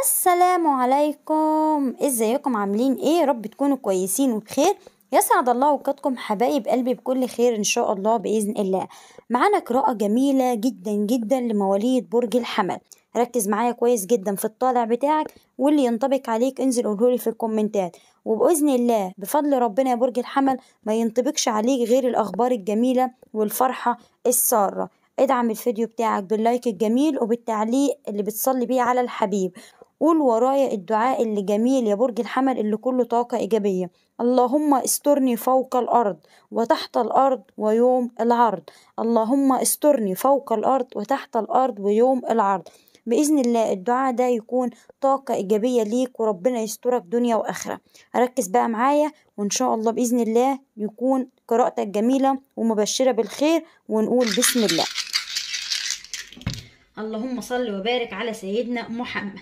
السلام عليكم ازيكم عاملين ايه رب تكونوا كويسين وبخير يسعد الله اوقاتكم حبايب قلبي بكل خير ان شاء الله باذن الله معانا قراءة جميلة جدا جدا لمواليد برج الحمل ركز معايا كويس جدا في الطالع بتاعك واللي ينطبق عليك انزل قولهولي في الكومنتات وبإذن الله بفضل ربنا يا برج الحمل ما ينطبقش عليك غير الأخبار الجميلة والفرحة السارة ادعم الفيديو بتاعك باللايك الجميل وبالتعليق اللي بتصلي بيه على الحبيب قول ورايا الدعاء اللي جميل يا برج الحمل اللي كله طاقة إيجابية اللهم استرني فوق الأرض وتحت الأرض ويوم العرض اللهم استرني فوق الأرض وتحت الأرض ويوم العرض بإذن الله الدعاء ده يكون طاقة إيجابية ليك وربنا يسترك دنيا وآخرة ركز بقى معايا وإن شاء الله بإذن الله يكون قراءتك جميلة ومبشرة بالخير ونقول بسم الله اللهم صل وبارك على سيدنا محمد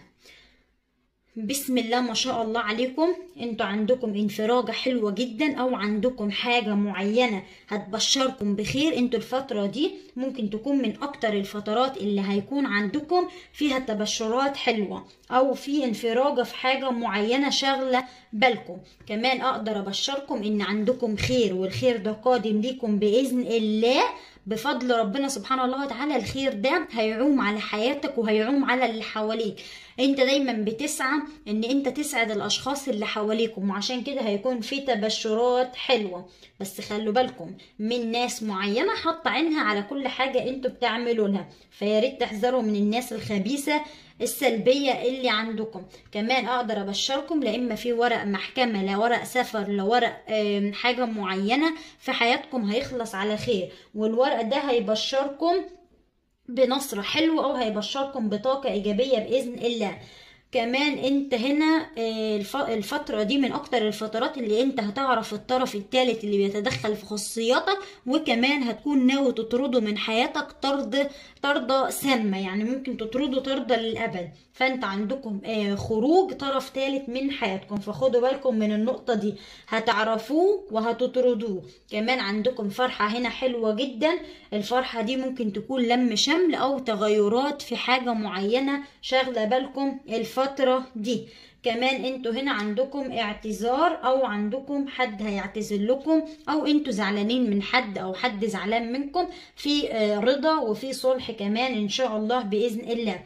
بسم الله ما شاء الله عليكم انتوا عندكم انفراجة حلوة جدا او عندكم حاجة معينة هتبشركم بخير انتوا الفترة دي ممكن تكون من اكتر الفترات اللي هيكون عندكم فيها تبشرات حلوة او في انفراجة في حاجة معينة شاغلة بالكم كمان اقدر ابشركم ان عندكم خير والخير ده قادم ليكم باذن الله بفضل ربنا سبحانه الله وتعالى الخير ده هيعوم على حياتك وهيعوم على اللي حواليك انت دايما بتسعى ان انت تسعد الاشخاص اللي حواليكم وعشان كده هيكون في تبشرات حلوة بس خلوا بالكم من ناس معينة حاطة عينها على كل حاجة انتوا بتعملوا لها فياريت تحذروا من الناس الخبيثة السلبية اللي عندكم كمان اقدر ابشركم لا اما في ورق محكمة لا ورق سفر لا ورق حاجة معينة في حياتكم هيخلص على خير والورق ده هيبشركم بنصر حلو او هيبشركم بطاقة ايجابية باذن الله كمان انت هنا الفترة دي من اكتر الفترات اللي انت هتعرف الطرف الثالث اللي بيتدخل في خصوصياتك وكمان هتكون ناوي تطرده من حياتك طرد طردة سامة يعني ممكن تطرده طردة للأبد فانت عندكم خروج طرف ثالث من حياتكم فخدوا بالكم من النقطة دي هتعرفوه وهتطردوه كمان عندكم فرحة هنا حلوة جدا الفرحة دي ممكن تكون لم شمل او تغيرات في حاجة معينة شاغلة بالكم الفترة دي كمان انتوا هنا عندكم اعتذار او عندكم حد هيعتذر لكم او انتوا زعلانين من حد او حد زعلان منكم في رضا وفي صلح كمان ان شاء الله باذن الله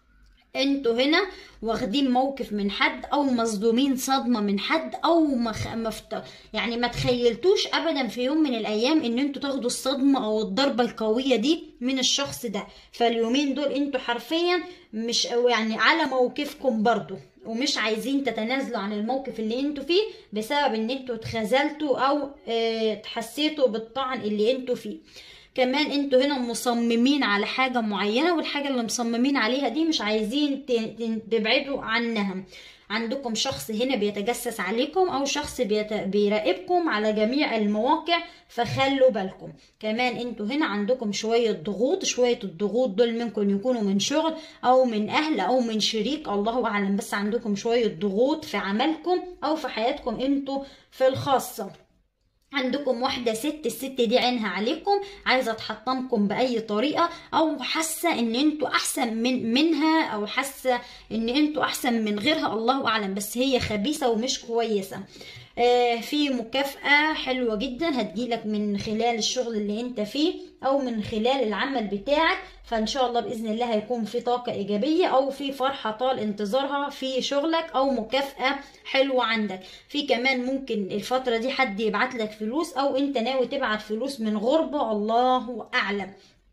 انتوا هنا واخدين موقف من حد او مصدومين صدمة من حد او مخ... مفت... يعني ما تخيلتوش ابدا في يوم من الايام ان انتوا تاخدوا الصدمة او الضربة القوية دي من الشخص ده فاليومين دول انتوا حرفيا مش يعني على موقفكم برضو ومش عايزين تتنازلوا عن الموقف اللي انتوا فيه بسبب ان انتوا اتخذلتوا او اه تحسيتوا بالطعن اللي انتوا فيه كمان انتوا هنا مصممين على حاجة معينة والحاجة اللي مصممين عليها دي مش عايزين تبعدوا عنها عندكم شخص هنا بيتجسس عليكم او شخص بيت... بيراقبكم على جميع المواقع فخلوا بالكم كمان انتوا هنا عندكم شوية ضغوط شوية الضغوط دول ممكن يكونوا من شغل او من اهل او من شريك الله اعلم بس عندكم شوية ضغوط في عملكم او في حياتكم انتوا في الخاصة عندكم واحدة ست الست دي عينها عليكم عايزة تحطمكم بأي طريقة أو حاسة إن انتوا أحسن من منها أو حاسة إن انتوا أحسن من غيرها الله أعلم بس هي خبيثة ومش كويسة آه في مكافأة حلوة جدا هتجيلك من خلال الشغل اللي انت فيه او من خلال العمل بتاعك فان شاء الله باذن الله هيكون في طاقة ايجابية او في فرحة طال انتظارها في شغلك او مكافأة حلوة عندك في كمان ممكن الفترة دي حد يبعت لك فلوس او انت ناوي تبعت فلوس من غربة الله اعلم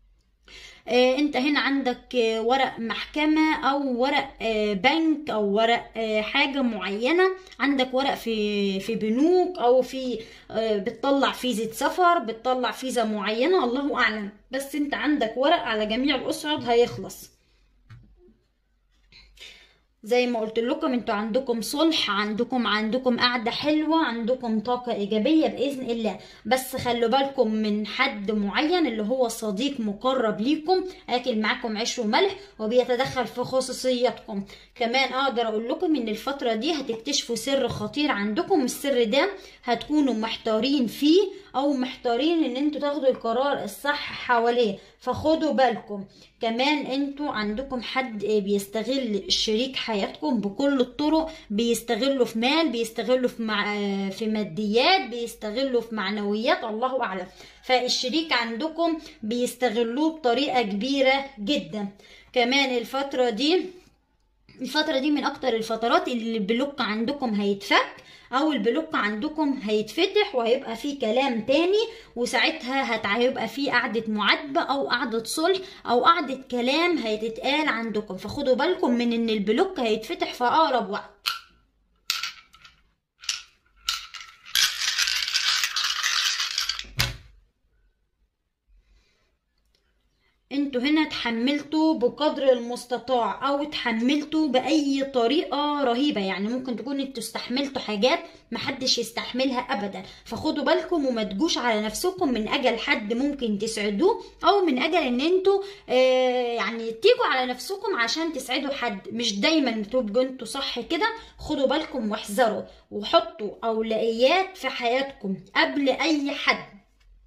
آه انت هنا عندك آه ورق محكمة او ورق آه بنك او ورق حاجة معينة عندك ورق في في بنوك او في بتطلع فيزة سفر بتطلع فيزا معينة الله اعلم بس انت عندك ورق على جميع الاسرد هيخلص زي ما قلت لكم انتوا عندكم صلح عندكم عندكم قعده حلوه عندكم طاقه ايجابيه باذن الله بس خلوا بالكم من حد معين اللي هو صديق مقرب ليكم اكل معاكم عيش وملح وبيتدخل في خصوصياتكم كمان اقدر اقول لكم ان الفتره دي هتكتشفوا سر خطير عندكم السر ده هتكونوا محتارين فيه او محتارين ان انتوا تاخدوا القرار الصح حواليه فخدوا بالكم كمان انتوا عندكم حد بيستغل شريك حياتكم بكل الطرق بيستغلوا في مال بيستغلوا في مع... في ماديات بيستغلوا في معنويات الله اعلم فالشريك عندكم بيستغلوه بطريقه كبيره جدا كمان الفتره دي الفترة دي من أكتر الفترات اللي البلوك عندكم هيتفك أو البلوك عندكم هيتفتح وهيبقى فيه كلام تاني وساعتها هت- هيبقى فيه قعدة معاتبة أو قعدة صلح أو قعدة كلام هيتتقال عندكم فخدوا بالكم من إن البلوك هيتفتح في أقرب وقت انتوا هنا اتحملتوا بقدر المستطاع او اتحملتوا باي طريقة رهيبة يعني ممكن تكون انتوا استحملتوا حاجات محدش يستحملها ابدا فخدوا بالكم وما تجوش على نفسكم من اجل حد ممكن تسعدوه او من اجل ان انتوا آه يعني تيجوا على نفسكم عشان تسعدوا حد مش دايما تبقوا انتوا صح كده خدوا بالكم واحذروا وحطوا اولويات في حياتكم قبل اي حد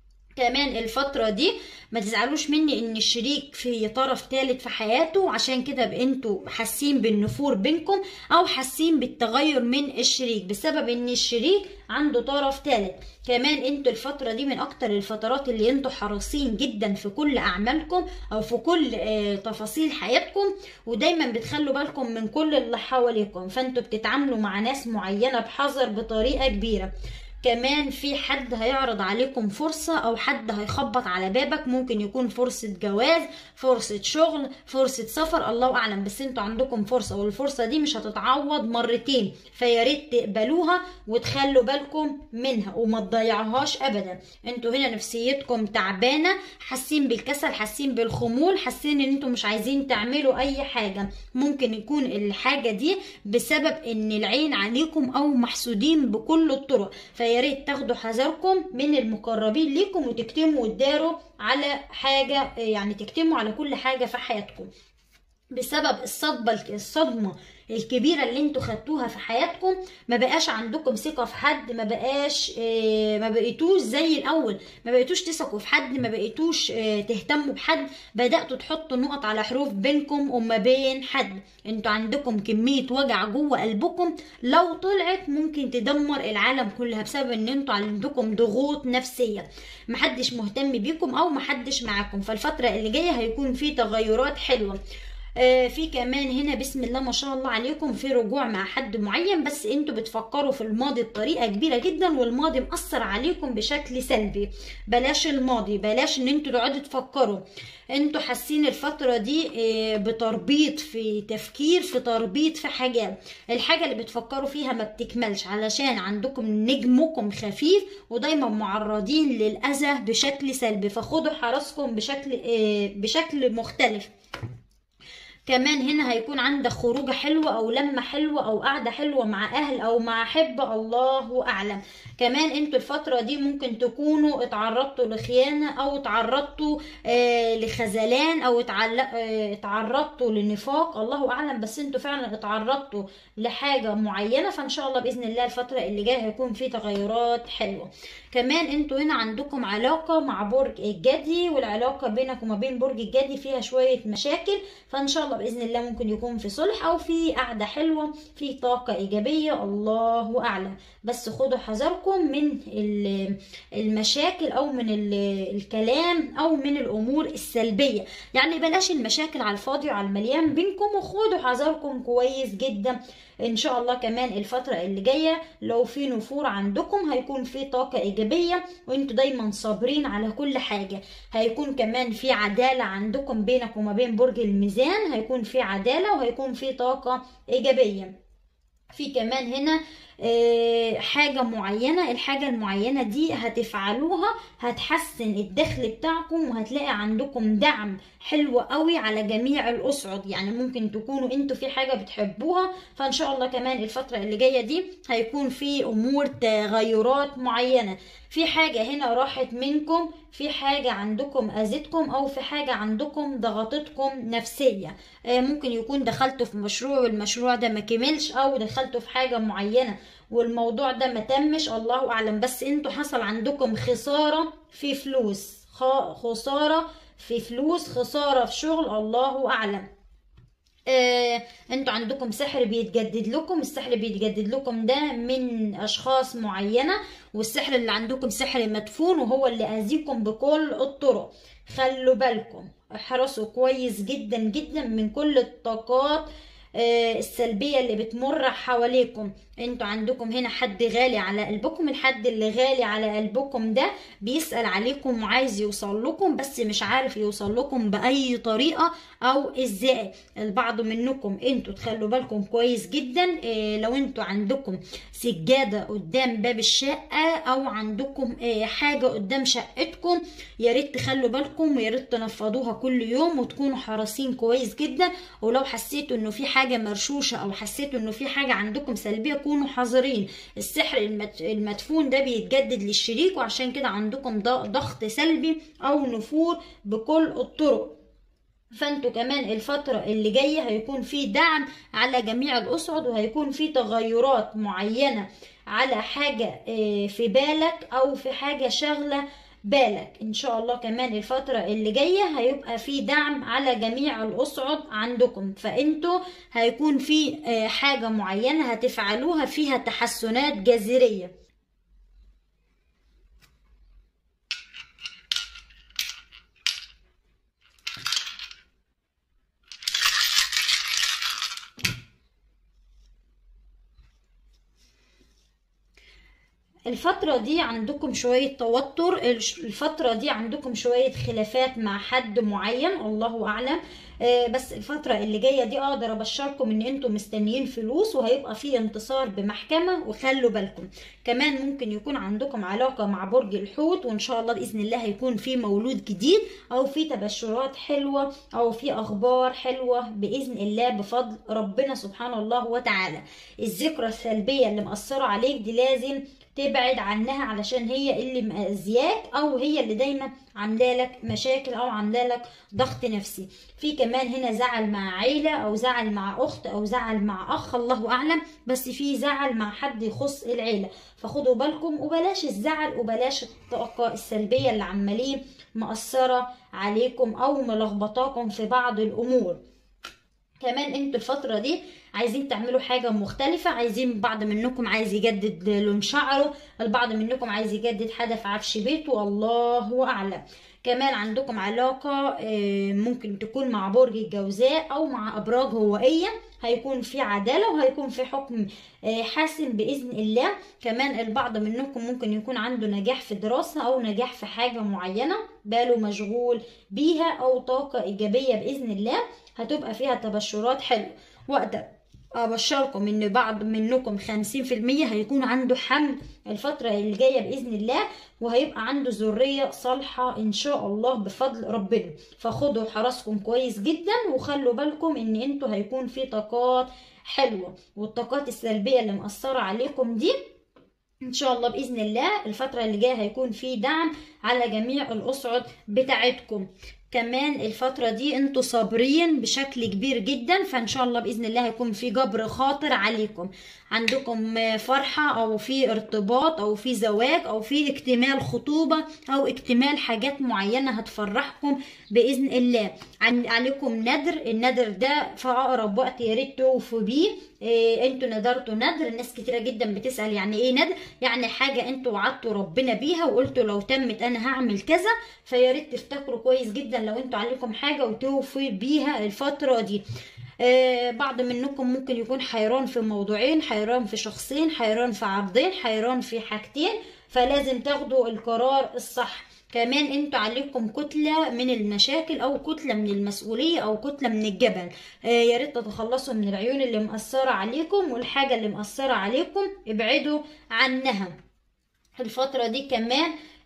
كمان الفترة دي ما تزعلوش مني ان الشريك في طرف ثالث في حياته عشان كده بقى انتوا حاسين بالنفور بينكم او حاسين بالتغير من الشريك بسبب ان الشريك عنده طرف ثالث كمان انتوا الفترة دي من اكتر الفترات اللي انتوا حريصين جدا في كل اعمالكم او في كل آه، تفاصيل حياتكم ودايما بتخلوا بالكم من كل اللي حواليكم فانتوا بتتعاملوا مع ناس معينة بحذر بطريقة كبيرة كمان في حد هيعرض عليكم فرصة أو حد هيخبط على بابك ممكن يكون فرصة جواز فرصة شغل فرصة سفر الله أعلم بس انتوا عندكم فرصة والفرصة دي مش هتتعوض مرتين فياريت تقبلوها وتخلوا بالكم منها وما تضيعوهاش أبدا انتوا هنا نفسيتكم تعبانة حاسين بالكسل حاسين بالخمول حاسين ان انتوا مش عايزين تعملوا أي حاجة ممكن يكون الحاجة دي بسبب ان العين عليكم أو محسودين بكل الطرق فيا ريت تاخدوا حذركم من المقربين ليكم وتكتموا وتداروا على حاجة يعني تكتموا على كل حاجة في حياتكم بسبب الصدمة الصدمة الكبيرة اللي انتوا خدتوها في حياتكم ما بقاش عندكم ثقة في حد ما بقاش اه ما بقيتوش زي الأول ما بقيتوش تثقوا في حد ما بقيتوش اه تهتموا بحد بدأتوا تحطوا نقط على حروف بينكم وما بين حد انتوا عندكم كمية وجع جوه قلبكم لو طلعت ممكن تدمر العالم كلها بسبب ان انتوا عندكم ضغوط نفسية محدش مهتم بيكم او محدش معاكم فالفترة اللي جاية هيكون في تغيرات حلوة آه، في كمان هنا بسم الله ما شاء الله عليكم في رجوع مع حد معين بس انتوا بتفكروا في الماضي بطريقه كبيره جدا والماضي مأثر عليكم بشكل سلبي بلاش الماضي بلاش ان انتوا تقعدوا تفكروا انتوا حاسين الفتره دي آه، بتربيط في تفكير في تربيط في حاجات الحاجه اللي بتفكروا فيها ما بتكملش علشان عندكم نجمكم خفيف ودايما معرضين للاذى بشكل سلبي فخدوا حرصكم بشكل آه، بشكل مختلف كمان هنا هيكون عندك خروجه حلوه او لمه حلوه او قعده حلوه مع اهل او مع حبه الله اعلم كمان انتوا الفتره دي ممكن تكونوا اتعرضتوا لخيانه او اتعرضتوا آه لخذلان او اتعل- آه، اتعرضتوا لنفاق الله اعلم بس انتوا فعلا اتعرضتوا لحاجه معينه فان شاء الله باذن الله الفتره اللي جايه هيكون في تغيرات حلوه كمان انتوا هنا عندكم علاقه مع برج الجدي والعلاقه بينك وما بين برج الجدي فيها شويه مشاكل فان شاء الله باذن الله ممكن يكون في صلح او في قعده حلوه في طاقه ايجابيه الله اعلم بس خدوا حذركم من ال- المشاكل او من ال- الكلام او من الامور السلبيه يعني بلاش المشاكل على الفاضي وعلى المليان بينكم وخدوا حذركم كويس جدا ان شاء الله كمان الفتره اللي جايه لو في نفور عندكم هيكون في طاقه ايجابيه وانتوا دايما صابرين على كل حاجه هيكون كمان في عداله عندكم بينك وما بين برج الميزان هيكون في عداله وهيكون في طاقه ايجابيه في كمان هنا آه، حاجة معينة الحاجة المعينة دي هتفعلوها هتحسن الدخل بتاعكم وهتلاقي عندكم دعم حلو قوي على جميع الأسعد يعني ممكن تكونوا انتوا في حاجة بتحبوها فان شاء الله كمان الفترة اللي جاية دي هيكون في امور تغيرات معينة في حاجة هنا راحت منكم في حاجة عندكم أذتكم أو في حاجة عندكم ضغطتكم نفسية آه، ممكن يكون دخلتوا في مشروع والمشروع ده ما كملش أو دخلتوا في حاجة معينة والموضوع ده ما تمش الله أعلم بس انتوا حصل عندكم خسارة في فلوس خ- خسارة في فلوس خسارة في شغل الله أعلم آه، انتوا عندكم سحر بيتجدد لكم السحر بيتجدد لكم ده من اشخاص معينة والسحر اللي عندكم سحر مدفون وهو اللي اذيكم بكل الطرق خلوا بالكم احرصوا كويس جدا جدا من كل الطاقات آه، السلبية اللي بتمر حواليكم انتوا عندكم هنا حد غالي على قلبكم الحد اللي غالي على قلبكم ده بيسأل عليكم وعايز يوصل لكم بس مش عارف يوصل لكم بأي طريقة أو ازاي البعض منكم انتوا تخلوا بالكم كويس جدا آه، لو انتوا عندكم سجادة قدام باب الشقة أو عندكم آه، حاجة قدام شقتكم يا ريت تخلوا بالكم ويا ريت تنفضوها كل يوم وتكونوا حريصين كويس جدا ولو حسيتوا انه في حاجة مرشوشة أو حسيتوا انه في حاجة عندكم سلبية كونوا حذرين السحر المت- المدفون ده بيتجدد للشريك وعشان كده عندكم ض- ضغط سلبي أو نفور بكل الطرق فانتوا كمان الفترة اللي جاية هيكون في دعم على جميع الأسعد وهيكون في تغيرات معينة على حاجة آه، في بالك أو في حاجة شاغلة بالك إن شاء الله كمان الفترة اللي جاية هيبقى في دعم على جميع الأسعد عندكم فانتوا هيكون في آه، حاجة معينة هتفعلوها فيها تحسنات جذرية الفترة دي عندكم شوية توتر الش- الفترة دي عندكم شوية خلافات مع حد معين الله أعلم آه، بس الفترة اللي جاية دي أقدر أبشركم إن أنتم مستنيين فلوس وهيبقى في انتصار بمحكمة وخلوا بالكم كمان ممكن يكون عندكم علاقة مع برج الحوت وإن شاء الله بإذن الله هيكون في مولود جديد أو في تبشرات حلوة أو في أخبار حلوة بإذن الله بفضل ربنا سبحانه الله وتعالى الذكرى السلبية اللي مأثرة عليك دي لازم تبعد عنها علشان هي اللي مأذياك او هي اللي دايما عامله لك مشاكل او عامله لك ضغط نفسي في كمان هنا زعل مع عيله او زعل مع اخت او زعل مع اخ الله اعلم بس في زعل مع حد يخص العيله فخدوا بالكم وبلاش الزعل وبلاش الطاقه السلبيه اللي عمالين مأثره عليكم او ملخبطاكم في بعض الامور كمان انتوا الفترة دي عايزين تعملوا حاجة مختلفة عايزين بعض منكم عايز يجدد لون شعره البعض منكم عايز يجدد حاجة في عفش بيته الله أعلم كمان عندكم علاقة آه، ممكن تكون مع برج الجوزاء أو مع أبراج هوائية هيكون في عدالة وهيكون في حكم آه، حاسم بإذن الله كمان البعض منكم ممكن يكون عنده نجاح في دراسة أو نجاح في حاجة معينة باله مشغول بيها أو طاقة إيجابية بإذن الله هتبقى فيها تبشرات حلوة وأقدر أبشركم إن بعض منكم خمسين في المية هيكون عنده حمل الفترة اللي جاية بإذن الله وهيبقى عنده ذرية صالحة إن شاء الله بفضل ربنا فخدوا حرصكم كويس جدا وخلوا بالكم إن انتوا هيكون في طاقات حلوة والطاقات السلبية اللي مأثرة عليكم دي ان شاء الله باذن الله الفتره اللي جايه هيكون في دعم على جميع الاسعد بتاعتكم كمان الفترة دي انتوا صابرين بشكل كبير جدا فان شاء الله باذن الله هيكون في جبر خاطر عليكم عندكم فرحة او في ارتباط او في زواج او في اكتمال خطوبة او اكتمال حاجات معينة هتفرحكم باذن الله عن عليكم ندر الندر ده في اقرب وقت يا ريت توفوا بيه إيه انتوا ندرتوا ندر ناس كتيرة جدا بتسأل يعني ايه ندر يعني حاجة انتوا وعدتوا ربنا بيها وقلتوا لو تمت انا هعمل كذا فيا ريت تفتكروا كويس جدا لو انتوا عليكم حاجة وتوفوا بيها الفترة دي آه بعض منكم ممكن يكون حيران في موضوعين حيران في شخصين حيران في عرضين حيران في حاجتين فلازم تاخدوا القرار الصح كمان انتوا عليكم كتلة من المشاكل او كتلة من المسؤولية او كتلة من الجبل آه يا ريت تتخلصوا من العيون اللي مأثرة عليكم والحاجة اللي مأثرة عليكم ابعدوا عنها الفترة دي كمان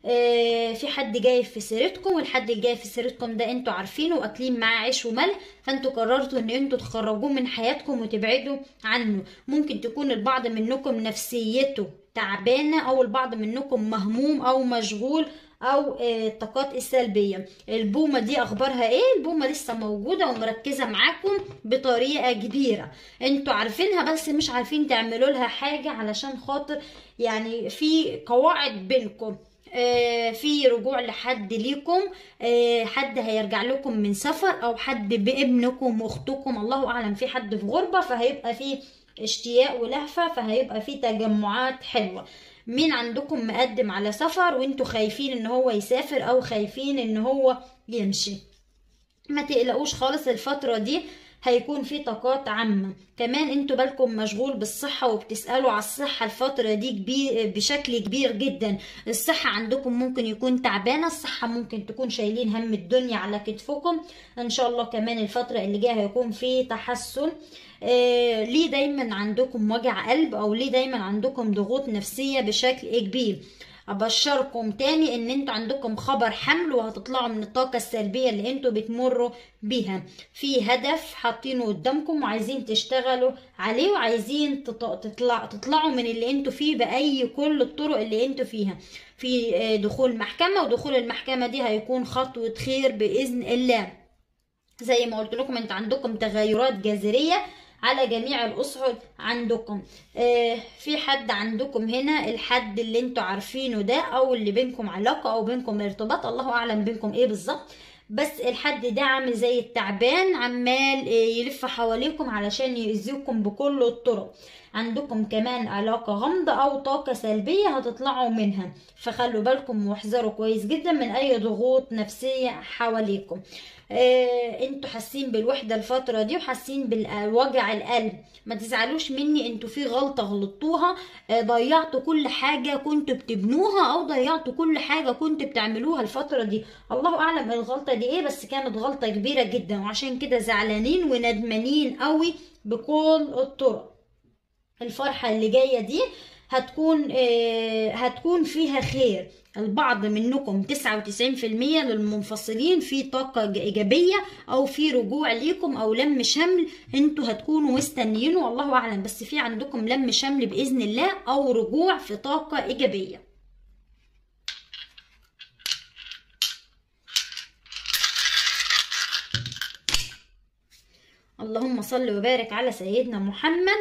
آه، في حد جاي في سيرتكم والحد اللي جاي في سيرتكم ده انتوا عارفينه واكلين معاه عيش وملح فانتوا قررتوا ان انتوا تخرجوه من حياتكم وتبعدوا عنه ممكن تكون البعض منكم نفسيته تعبانه او البعض منكم مهموم او مشغول او آه، الطاقات السلبيه البومه دي اخبارها ايه البومه لسه موجوده ومركزه معاكم بطريقه كبيره انتوا عارفينها بس مش عارفين تعملوا لها حاجه علشان خاطر يعني في قواعد بينكم آه، في رجوع لحد ليكم آه، حد هيرجع لكم من سفر او حد بابنكم واختكم الله اعلم في حد في غربه فهيبقى في اشتياق ولهفه فهيبقى في تجمعات حلوه مين عندكم مقدم على سفر وانتوا خايفين ان هو يسافر او خايفين ان هو يمشي ما تقلقوش خالص الفترة دي هيكون في طاقات عامة كمان انتوا بالكم مشغول بالصحة وبتسألوا على الصحة الفترة دي كبير بشكل كبير جدا الصحة عندكم ممكن يكون تعبانة الصحة ممكن تكون شايلين هم الدنيا على كتفكم ان شاء الله كمان الفترة اللي جاية هيكون في تحسن آه ليه دايما عندكم وجع قلب او ليه دايما عندكم ضغوط نفسية بشكل كبير ابشركم تاني ان انتوا عندكم خبر حمل وهتطلعوا من الطاقة السلبية اللي انتوا بتمروا بيها في هدف حاطينه قدامكم وعايزين تشتغلوا عليه وعايزين تط- تطلع تطلعوا من اللي انتوا فيه بأي كل الطرق اللي انتوا فيها في آه، دخول محكمة ودخول المحكمة دي هيكون خطوة خير بإذن الله زي ما قلت لكم انت عندكم تغيرات جذرية على جميع الأصعد عندكم آه في حد عندكم هنا الحد اللي انتوا عارفينه ده او اللي بينكم علاقة او بينكم ارتباط الله اعلم بينكم ايه بالظبط بس الحد ده عامل زي التعبان عمال آه، يلف حواليكم علشان يأذيكم بكل الطرق عندكم كمان علاقة غامضة أو طاقة سلبية هتطلعوا منها فخلوا بالكم واحذروا كويس جدا من أي ضغوط نفسية حواليكم آه، انتوا حاسين بالوحدة الفترة دي وحاسين بالوجع القلب ما تزعلوش مني انتوا في غلطة غلطوها آه، ضيعتوا كل حاجة كنتوا بتبنوها او ضيعتوا كل حاجة كنتوا بتعملوها الفترة دي الله اعلم الغلطة دي ايه بس كانت غلطة كبيرة جدا وعشان كده زعلانين وندمانين قوي بكل الطرق الفرحة اللي جاية دي هتكون آه، هتكون فيها خير البعض منكم 99% للمنفصلين في طاقة ج- إيجابية أو في رجوع ليكم أو لم شمل انتوا هتكونوا مستنيينه والله أعلم بس في عندكم لم شمل بإذن الله أو رجوع في طاقة إيجابية اللهم صل وبارك على سيدنا محمد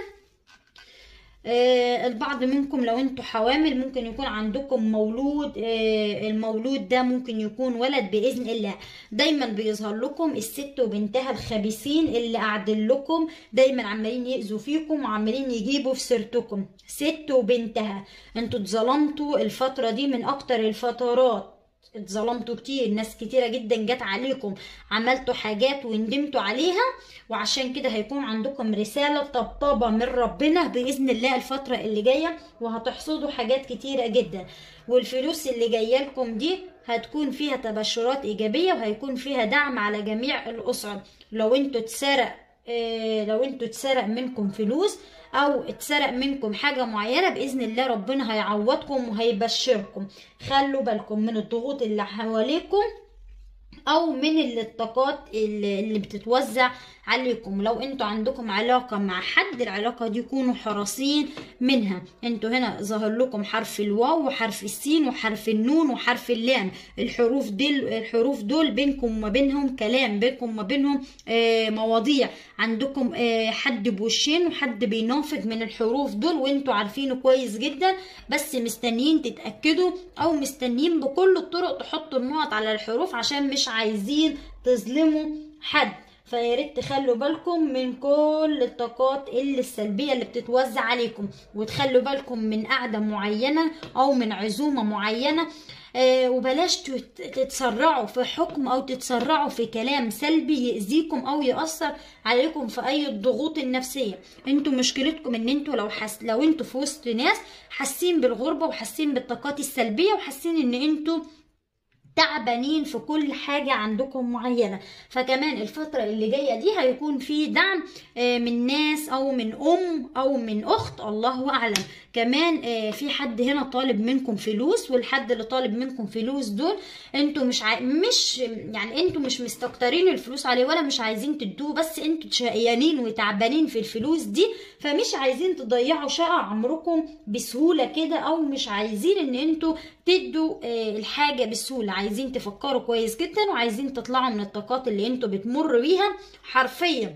آه، البعض منكم لو انتوا حوامل ممكن يكون عندكم مولود آه، المولود ده ممكن يكون ولد بإذن الله دايما بيظهر لكم الست وبنتها الخبيثين اللي قاعدين لكم دايما عمالين يأذوا فيكم وعمالين يجيبوا في سيرتكم ست وبنتها انتوا اتظلمتوا الفترة دي من اكتر الفترات اتظلمتوا كتير ناس كتيرة جدا جت عليكم عملتوا حاجات وندمتوا عليها وعشان كده هيكون عندكم رسالة طبطبة من ربنا بإذن الله الفترة اللي جاية وهتحصدوا حاجات كتيرة جدا والفلوس اللي جاية لكم دي هتكون فيها تبشرات إيجابية وهيكون فيها دعم على جميع الأسر لو انتوا اتسرق اه لو انتوا اتسرق منكم فلوس او اتسرق منكم حاجة معينة بإذن الله ربنا هيعوضكم وهيبشركم خلوا بالكم من الضغوط اللي حواليكم او من ال- الطاقات اللي اللي بتتوزع عليكم لو انتوا عندكم علاقة مع حد العلاقة دي كونوا حريصين منها انتوا هنا ظهر لكم حرف الواو وحرف السين وحرف النون وحرف اللام الحروف دول الحروف دول بينكم وما بينهم كلام بينكم وما بينهم آه مواضيع عندكم آه حد بوشين وحد بينافق من الحروف دول وانتوا عارفينه كويس جدا بس مستنيين تتأكدوا او مستنيين بكل الطرق تحطوا النقط على الحروف عشان مش عايزين تظلموا حد فيا ريت تخلوا بالكم من كل الطاقات اللي السلبيه اللي بتتوزع عليكم وتخلوا بالكم من قعده معينه او من عزومه معينه آه وبلاش تت- تتسرعوا في حكم او تتسرعوا في كلام سلبي يأذيكم او يأثر عليكم في اي الضغوط النفسيه انتوا مشكلتكم ان انتوا لو حس لو انتوا في وسط ناس حاسين بالغربه وحاسين بالطاقات السلبيه وحاسين ان انتوا تعبانين في كل حاجة عندكم معينة فكمان الفترة اللي جاية دي هيكون في دعم آه، من ناس أو من أم أو من أخت الله أعلم كمان آه، في حد هنا طالب منكم فلوس والحد اللي طالب منكم فلوس دول انتوا مش عاي... مش يعني انتوا مش مستكترين الفلوس عليه ولا مش عايزين تدوه بس انتوا شقيانين وتعبانين في الفلوس دي فمش عايزين تضيعوا شقة عمركم بسهولة كده او مش عايزين ان انتوا تدوا آه، الحاجة بسهولة عايزين تفكروا كويس جدا وعايزين تطلعوا من الطاقات اللي انتوا بتمر بيها حرفيا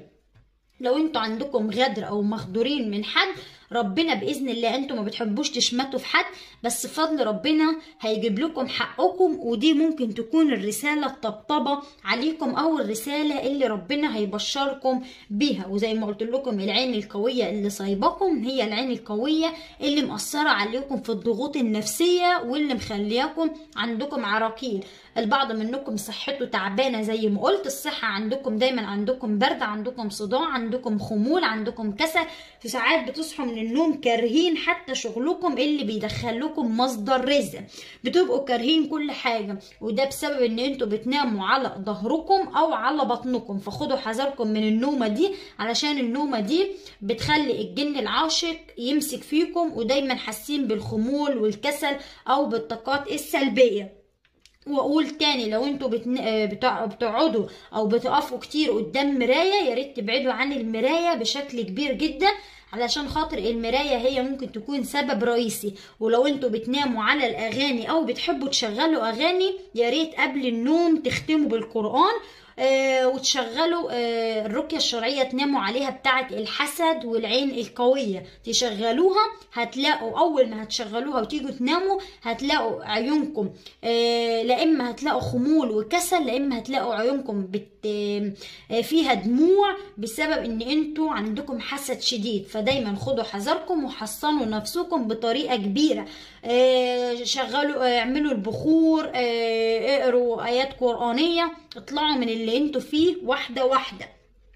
لو انتوا عندكم غدر او مخدورين من حد ربنا باذن الله انتوا ما بتحبوش تشمتوا في حد بس فضل ربنا هيجيب لكم حقكم ودي ممكن تكون الرساله الطبطبه عليكم او الرساله اللي ربنا هيبشركم بيها وزي ما قلت لكم العين القويه اللي صايبكم هي العين القويه اللي مأثره عليكم في الضغوط النفسيه واللي مخلياكم عندكم عراقيل البعض منكم صحته تعبانه زي ما قلت الصحه عندكم دايما عندكم برد عندكم صداع عندكم خمول عندكم كسل في ساعات بتصحوا من النوم كارهين حتى شغلكم اللي بيدخلكم مصدر رزق بتبقوا كارهين كل حاجه وده بسبب ان انتوا بتناموا على ظهركم او على بطنكم فخدوا حذركم من النومه دي علشان النومه دي بتخلي الجن العاشق يمسك فيكم ودايما حاسين بالخمول والكسل او بالطاقات السلبيه واقول تاني لو انتوا بتن... آه، بتع- بتقعدوا او بتقفوا كتير قدام مرايه يا ريت تبعدوا عن المرايه بشكل كبير جدا علشان خاطر المرايه هي ممكن تكون سبب رئيسي ولو انتوا بتناموا على الاغاني او بتحبوا تشغلوا اغاني يا ريت قبل النوم تختموا بالقران آه وتشغلوا آه الرقية الشرعية تناموا عليها بتاعة الحسد والعين القوية تشغلوها هتلاقوا أول ما هتشغلوها وتيجوا تناموا هتلاقوا عيونكم آه لا إما هتلاقوا خمول وكسل لا إما هتلاقوا عيونكم بت آه فيها دموع بسبب إن انتوا عندكم حسد شديد فدايما خدوا حذركم وحصنوا نفسكم بطريقة كبيرة آه شغلوا آه اعملوا البخور آه اقروا آيات قرآنية اطلعوا من اللي انتوا فيه واحدة واحدة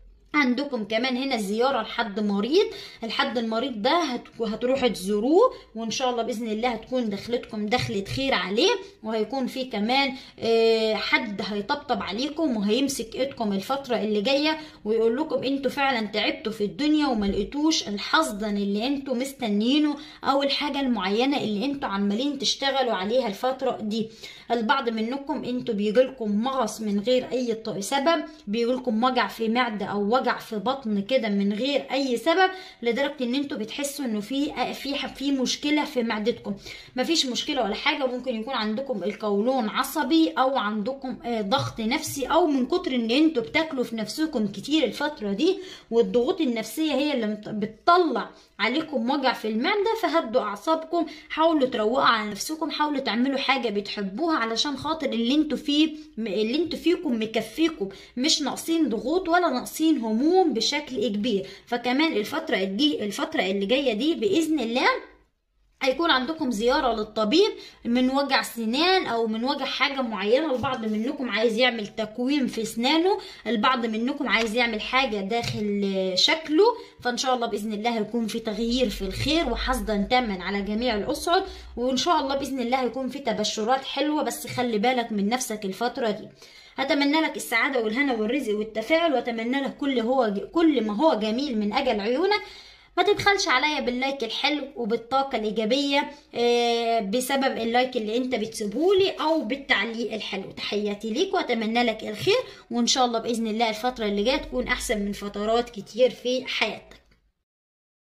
عندكم كمان هنا زيارة لحد مريض الحد المريض ده هت- هتروحوا تزوروه وان شاء الله باذن الله هتكون دخلتكم دخلة خير عليه وهيكون في كمان آه، حد هيطبطب عليكم وهيمسك ايدكم الفترة اللي جاية ويقول لكم انتوا فعلا تعبتوا في الدنيا وما لقيتوش الحظن اللي انتوا مستنيينه او الحاجة المعينة اللي انتوا عمالين تشتغلوا عليها الفترة دي البعض منكم انتوا بيجيلكم مغص من غير اي ط- سبب بيجيلكم وجع في معدة او وجع في بطن كده من غير اي سبب لدرجة ان انتوا بتحسوا انه في في في مشكلة في معدتكم مفيش مشكلة ولا حاجة ممكن يكون عندكم القولون عصبي او عندكم آه، ضغط نفسي او من كتر ان انتوا بتاكلوا في نفسكم كتير الفترة دي والضغوط النفسية هي اللي مت- بتطلع عليكم وجع في المعدة فهدوا أعصابكم حاولوا تروقوا على نفسكم حاولوا تعملوا حاجة بتحبوها علشان خاطر اللي انتوا فيه اللي انتوا فيكم مكفيكم مش ناقصين ضغوط ولا ناقصين هموم بشكل كبير فكمان الفترة دي الفترة اللي جاية دي بإذن الله هيكون عندكم زيارة للطبيب من وجع سنان أو من وجع حاجة معينة البعض منكم عايز يعمل تكويم في سنانه البعض منكم عايز يعمل حاجة داخل آه، شكله فإن شاء الله بإذن الله هيكون في تغيير في الخير وحصدا تاما على جميع الأسعد وإن شاء الله بإذن الله هيكون في تبشرات حلوة بس خلي بالك من نفسك الفترة دي هتمنى لك السعادة والهنا والرزق والتفاؤل واتمنى لك كل هو كل ما هو جميل من أجل عيونك ما تبخلش عليا باللايك الحلو وبالطاقة الإيجابية آه، بسبب اللايك اللي انت بتسيبهولي أو بالتعليق الحلو تحياتي ليك وأتمنى لك الخير وإن شاء الله بإذن الله الفترة اللي جاية تكون أحسن من فترات كتير في حياتك